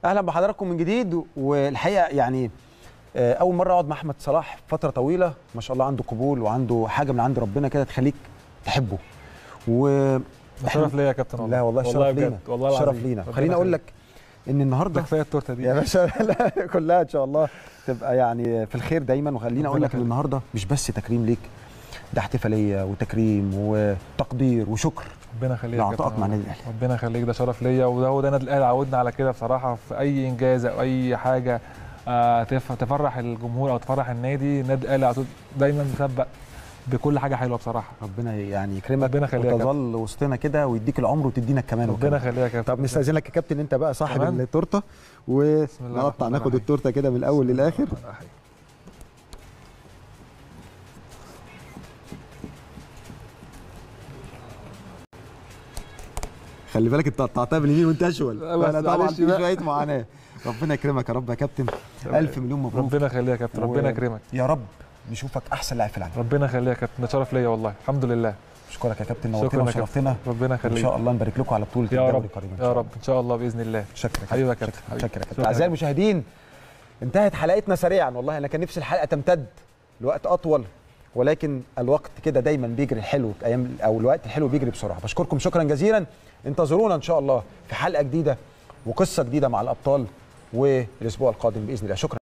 اهلا بحضراتكم من جديد والحقيقه يعني آه، اول مره اقعد مع احمد صلاح فتره طويله ما شاء الله عنده قبول وعنده حاجه من عند ربنا كده تخليك تحبه و ده شرف ليا يا كابتن والله لا والله الشرف بجد. لينا والله الشرف العظيم. لينا ربنا خليني اقول يخليك. لك ان النهارده ده كفايه التورته دي يا باشا لا كلها ان شاء الله تبقى يعني في الخير دايما وخليني اقول ربنا لك ان يخليك. النهارده مش بس تكريم ليك ده احتفاليه وتكريم وتقدير وشكر ربنا يخليك يا لعطائك كابتن مع والله. النادي الاهلي ربنا يخليك ده شرف ليا وده هو ده النادي الاهلي عودنا على كده بصراحه في اي انجاز او اي حاجه آه، تف- تفرح الجمهور او تفرح النادي النادي الاهلي على طول دايما مسبق بكل حاجه حلوه بصراحه ربنا يعني يكرمك ربنا يخليك يا وتظل وسطنا كده ويديك العمر وتدينا كمان ربنا وكمان. يخليك يا كابتن طب نستاذنك يا كابتن انت بقى صاحب كمان؟ التورته الله ونقطع الرحمن ناخد الرحيم. التورته كده من الاول للاخر خلي بالك انت قطعتها باليمين وانت اشول لا بس فانا طبعا معلش في بقى. شويه معاناه ربنا يكرمك يا رب يا كابتن الف مليون مبروك ربنا يخليك يا كابتن و- ربنا يكرمك يا رب نشوفك احسن لاعب في العالم ربنا يخليك يا كابتن ده شرف ليا والله الحمد لله اشكرك يا كابتن شكرا نورتنا يا كابتن. وشرفتنا ربنا ان يخليك شاء الله نبارك لكم على بطوله يا الدوري رب قريبا إن شاء يا الله. رب ان شاء الله باذن الله شكرا حبيبي يا كابتن حبيبي. شكرا يا كابتن شكرا اعزائي المشاهدين انتهت حلقتنا سريعا والله انا كان نفسي الحلقه تمتد لوقت اطول ولكن الوقت كده دايما بيجري الحلو ايام او الوقت الحلو بيجري بسرعه بشكركم شكرا جزيلا انتظرونا ان شاء الله في حلقه جديده وقصه جديده مع الابطال والاسبوع القادم باذن الله شكرا